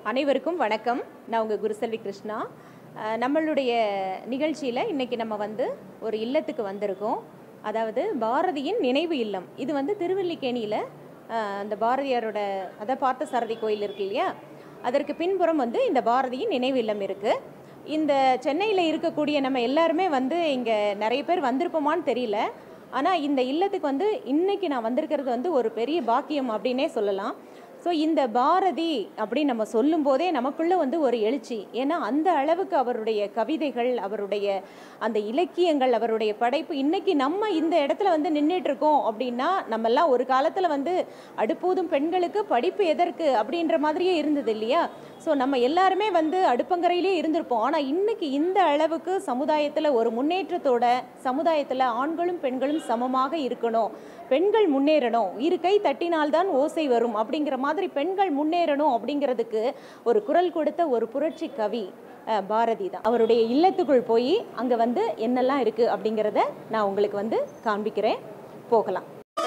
அனைவருக்கும் வணக்கம் நான் உங்கள் குருசெல்வி கிருஷ்ணா அஹ், நம்மளுடைய நிகழ்ச்சியில் இன்னைக்கு நம்ம வந்து ஒரு இல்லத்துக்கு வந்திருக்கோம் அதாவது பாரதியின் நினைவு இல்லம் இது வந்து திருவல்லிக்கேணியில் அஹ், அந்த பாரதியாரோட அத பார்த்த சாரதி கோயில் இருக்கு இல்லையா அதற்கு பின்புறம் வந்து இந்த பாரதியின் நினைவு இல்லம் இருக்குது இந்த சென்னையில் இருக்கக்கூடிய நம்ம எல்லாருமே வந்து இங்கே நிறைய பேர் வந்திருப்போமான்னு தெரியல ஆனால் இந்த இல்லத்துக்கு வந்து இன்னைக்கு நான் வந்திருக்கிறது வந்து ஒரு பெரிய பாக்கியம் அப்படின்னே சொல்லலாம் ஸோ இந்த பாரதி அப்படின்னு நம்ம சொல்லும்போதே நமக்குள்ள வந்து ஒரு எழுச்சி ஏன்னா அந்த அளவுக்கு அவருடைய கவிதைகள் அவருடைய அந்த இலக்கியங்கள் அவருடைய படைப்பு இன்னைக்கு நம்ம இந்த இடத்துல வந்து நின்றுட்டு இருக்கோம் அப்படின்னா நம்மெல்லாம் ஒரு காலத்தில் வந்து அடுப்பூதும் பெண்களுக்கு படிப்பு எதற்கு அப்படின்ற மாதிரியே இருந்தது இல்லையா ஸோ நம்ம எல்லாருமே வந்து அடுப்பங்கரையிலே இருந்திருப்போம் ஆனால் இன்னைக்கு இந்த அளவுக்கு சமுதாயத்தில் ஒரு முன்னேற்றத்தோட சமுதாயத்தில் ஆண்களும் பெண்களும் சமமாக இருக்கணும் பெண்கள் முன்னேறணும் இரு கை தட்டினால்தான் ஓசை வரும் அப்படிங்கிற மாதிரி பெண்கள் முன்னேறணும் அப்படிங்கிறதுக்கு ஒரு குரல் கொடுத்த ஒரு புரட்சி கவி அஹ், பாரதி தான் அவருடைய இல்லத்துக்குள் போய் அங்கே வந்து என்னெல்லாம் இருக்குது அப்படிங்கிறத நான் உங்களுக்கு வந்து காண்பிக்கிறேன் போகலாம்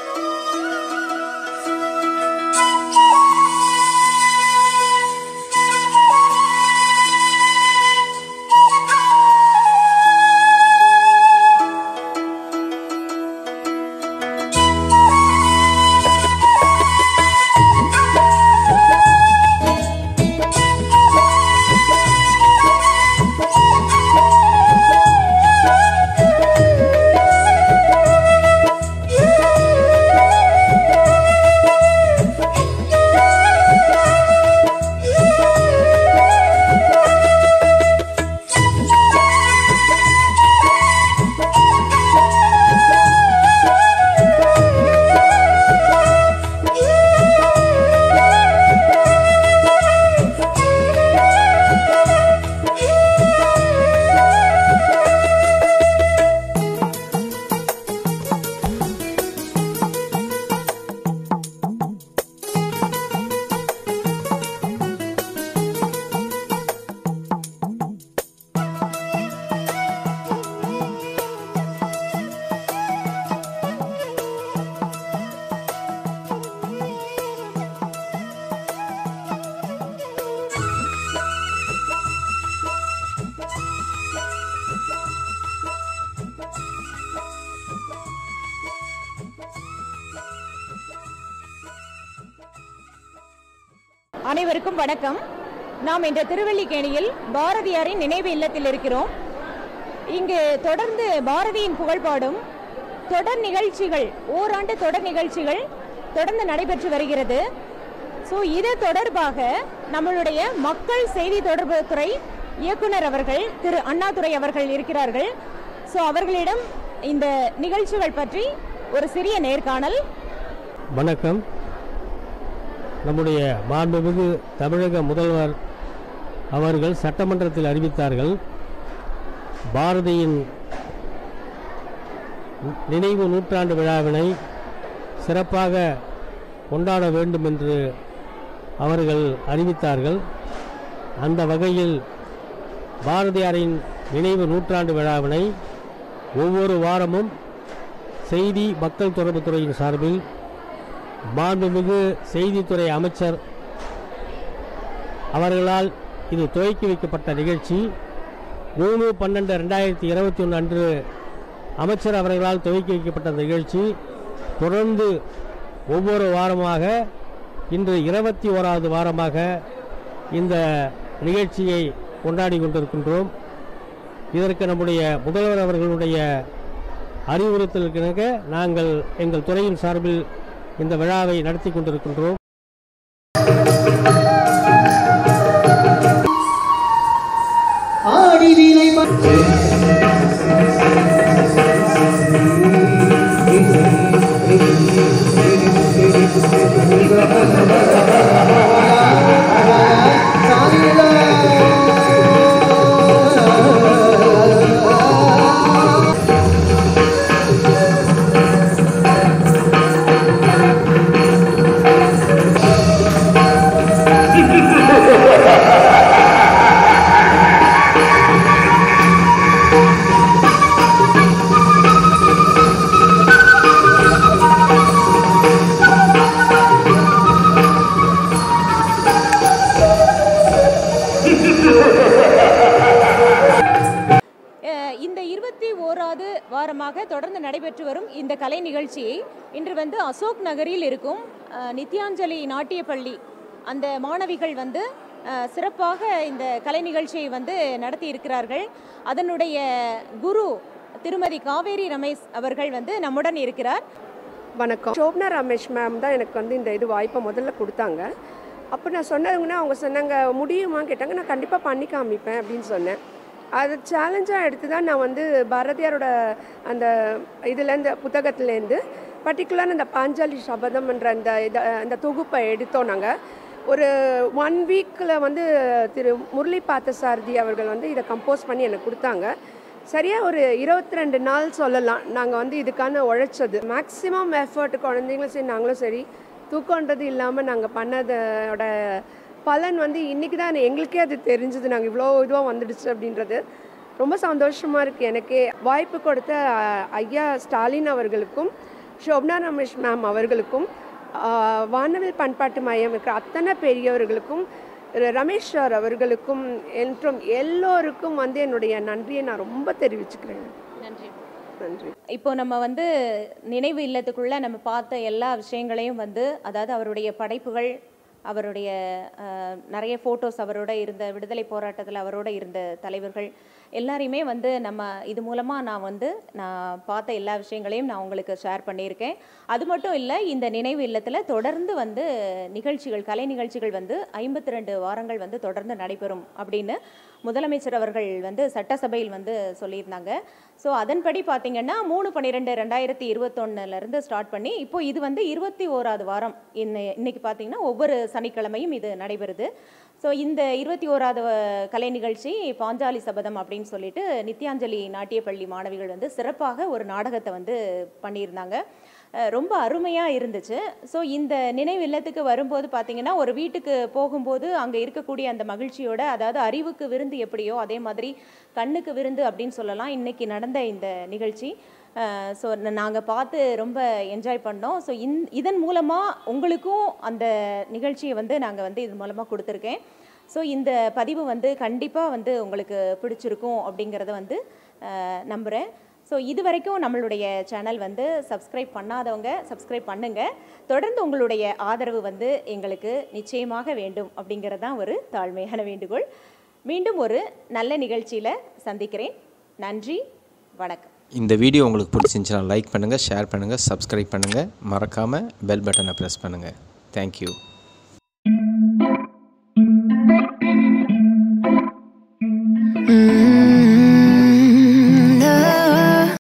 அனைவருக்கும் வணக்கம் நாம் இன்று திருவல்லிக்கேணியில் பாரதியாரின் நினைவு இல்லத்தில் இருக்கிறோம் இங்கு தொடர்ந்து பாரதியின் புகழ்பாடும் தொடர் நிகழ்ச்சிகள் ஓராண்டு தொடர் நிகழ்ச்சிகள் தொடர்ந்து நடைபெற்று வருகிறது ஸோ இது தொடர்பாக நம்மளுடைய மக்கள் செய்தி தொடர்பு துறை இயக்குனர் அவர்கள் திரு அண்ணாதுரை அவர்கள் இருக்கிறார்கள் ஸோ அவர்களிடம் இந்த நிகழ்ச்சிகள் பற்றி ஒரு சிறிய நேர்காணல் வணக்கம் நம்முடைய மாண்புமிகு தமிழக முதல்வர் அவர்கள் சட்டமன்றத்தில் அறிவித்தார்கள் பாரதியின் நினைவு நூற்றாண்டு விழாவினை சிறப்பாக கொண்டாட வேண்டும் என்று அவர்கள் அறிவித்தார்கள் அந்த வகையில் பாரதியாரின் நினைவு நூற்றாண்டு விழாவினை ஒவ்வொரு வாரமும் செய்தி மக்கள் தொடர்புத் துறையின் சார்பில் மாண்புமிகு செய்தித்துறை அமைச்சர் அவர்களால் இது துவக்கி வைக்கப்பட்ட நிகழ்ச்சி மூணு பன்னெண்டு ரெண்டாயிரத்தி இருபத்தி ஒன்று அன்று அமைச்சர் அவர்களால் துவக்கி வைக்கப்பட்ட அந்த நிகழ்ச்சி தொடர்ந்து ஒவ்வொரு வாரமாக இன்று இருபத்தி ஓராவது வாரமாக இந்த நிகழ்ச்சியை கொண்டாடி கொண்டிருக்கின்றோம் இதற்கு நம்முடைய முதல்வர் அவர்களுடைய அறிவுறுத்தலுக்கிணங்க நாங்கள் எங்கள் துறையின் சார்பில் இந்த விழாவை நடத்தி கொண்டிருக்கின்றோம் ஆடி வீணை ஆ வருடமாக தொடர்ந்து நடைபெற்று வரும் இந்த கலை நிகழ்ச்சியை இன்று வந்து அசோக் நகரில் இருக்கும் அஹ், நித்யாஞ்சலி நாட்டிய பள்ளி அந்த மாணவிகள் வந்து அஹ், சிறப்பாக இந்த கலை நிகழ்ச்சியை வந்து நடத்தி இருக்கிறார்கள் அதனுடைய குரு திருமதி காவேரி ரமேஷ் அவர்கள் வந்து நம்முடன் இருக்கிறார் வணக்கம் சோப்னா ரமேஷ் மேம் தான் எனக்கு வந்து இந்த இது வாய்ப்பை முதல்ல கொடுத்தாங்க அப்போ நான் சொன்னதுங்கன்னா அவங்க சொன்னாங்க முடியுமான்னு கேட்டாங்க நான் கண்டிப்பாக பண்ணி காமிப்பேன் அப்படின்னு சொன்னேன் அது சேலஞ்சாக எடுத்து தான் நான் வந்து பாரதியாரோட அந்த இதுலேருந்து புத்தகத்துலேருந்து பர்டிகுலர் அந்த பாஞ்சாலி சபதம்ன்ற அந்த இதை அந்த தொகுப்பை எடுத்தோம் நாங்கள் ஒரு ஒன் வீக்கில் வந்து திரு முரளி பார்த்தசாரதி அவர்கள் வந்து இதை கம்போஸ் பண்ணி எனக்கு கொடுத்தாங்க சரியாக ஒரு இருபத்தி ரெண்டு நாள் சொல்லலாம் நாங்கள் வந்து இதுக்கான உழைச்சது மேக்ஸிமம் எஃபர்ட் குழந்தைங்களும் சரி நாங்களும் சரி தூக்கன்றது இல்லாமல் நாங்கள் பண்ணதோட பலன் வந்து இன்றைக்கி தான் எங்களுக்கே அது தெரிஞ்சது நாங்கள் இவ்வளோ இதுவாக வந்துடுச்சு அப்படின்றது ரொம்ப சந்தோஷமாக இருக்குது எனக்கே வாய்ப்பு கொடுத்த அஹ், ஐயா ஸ்டாலின் அவர்களுக்கும் ஷோப்னா ரமேஷ் மேம் அவர்களுக்கும் ஆஹ், வானவில் பண்பாட்டு மையம் இருக்கிற அத்தனை பெரியவர்களுக்கும் ர- ரமேஷ் சார் அவர்களுக்கும் என்றும் எல்லோருக்கும் வந்து என்னுடைய நன்றியை நான் ரொம்ப தெரிவிச்சுக்கிறேன் நன்றி நன்றி இப்போ நம்ம வந்து நினைவு இல்லத்துக்குள்ள நம்ம பார்த்த எல்லா விஷயங்களையும் வந்து அதாவது அவருடைய படைப்புகள் அவருடைய அஹ், நிறைய ஃபோட்டோஸ் அவரோட இருந்த விடுதலை போராட்டத்தில் அவரோட இருந்த தலைவர்கள் எல்லாரையுமே வந்து நம்ம இது மூலமாக நான் வந்து நான் பார்த்த எல்லா விஷயங்களையும் நான் உங்களுக்கு ஷேர் பண்ணியிருக்கேன் அது மட்டும் இல்லை இந்த நினைவு இல்லத்தில் தொடர்ந்து வந்து நிகழ்ச்சிகள் கலை நிகழ்ச்சிகள் வந்து ஐம்பத்தி ரெண்டு வாரங்கள் வந்து தொடர்ந்து நடைபெறும் அப்படின்னு முதலமைச்சர் அவர்கள் வந்து சட்டசபையில் வந்து சொல்லியிருந்தாங்க ஸோ அதன்படி பார்த்தீங்கன்னா மூணு பன்னிரெண்டு ரெண்டாயிரத்தி இருபத்தொன்னுலேருந்து ஸ்டார்ட் பண்ணி இப்போ இது வந்து இருபத்தி ஓராவது வாரம் இன்னை இன்னைக்கு பார்த்தீங்கன்னா ஒவ்வொரு சனிக்கிழமையும் இது நடைபெறுது ஸோ இந்த இருபத்தி ஓராவது அஹ், கலை நிகழ்ச்சி பாஞ்சாலி சபதம் அப்படின்னு சொல்லிட்டு நித்யாஞ்சலி நாட்டிய பள்ளி மாணவிகள் வந்து சிறப்பாக ஒரு நாடகத்தை வந்து பண்ணியிருந்தாங்க அஹ், ரொம்ப அருமையாக இருந்துச்சு ஸோ இந்த நினைவு இல்லத்துக்கு வரும்போது பார்த்தீங்கன்னா ஒரு வீட்டுக்கு போகும்போது அங்கே இருக்கக்கூடிய அந்த மகிழ்ச்சியோட அதாவது அறிவுக்கு விருந்து எப்படியோ அதே மாதிரி கண்ணுக்கு விருந்து அப்படின்னு சொல்லலாம் இன்னைக்கு நடந்த இந்த நிகழ்ச்சி ஸோ நாங்கள் பார்த்து ரொம்ப என்ஜாய் பண்ணோம் ஸோ இந் இதன் மூலமாக உங்களுக்கும் அந்த நிகழ்ச்சியை வந்து நாங்கள் வந்து இது மூலமாக கொடுத்துருக்கேன் ஸோ இந்த பதிவு வந்து கண்டிப்பாக வந்து உங்களுக்கு பிடிச்சிருக்கும் அப்படிங்கிறத வந்து நம்புகிறேன் ஸோ இது வரைக்கும் நம்மளுடைய சேனல் வந்து சப்ஸ்கிரைப் பண்ணாதவங்க சப்ஸ்கிரைப் பண்ணுங்கள் தொடர்ந்து உங்களுடைய ஆதரவு வந்து எங்களுக்கு நிச்சயமாக வேண்டும் அப்படிங்கிறது தான் ஒரு தாழ்மையான வேண்டுகோள் மீண்டும் ஒரு நல்ல நிகழ்ச்சியில் சந்திக்கிறேன் நன்றி வணக்கம் இந்த வீடியோ உங்களுக்கு பிடிச்சிருந்துச்சுன்னா லைக் பண்ணுங்கள் ஷேர் பண்ணுங்கள் சப்ஸ்கிரைப் பண்ணுங்கள் மறக்காமல் பெல் பட்டனை ப்ரெஸ் பண்ணுங்கள் தேங்க்யூ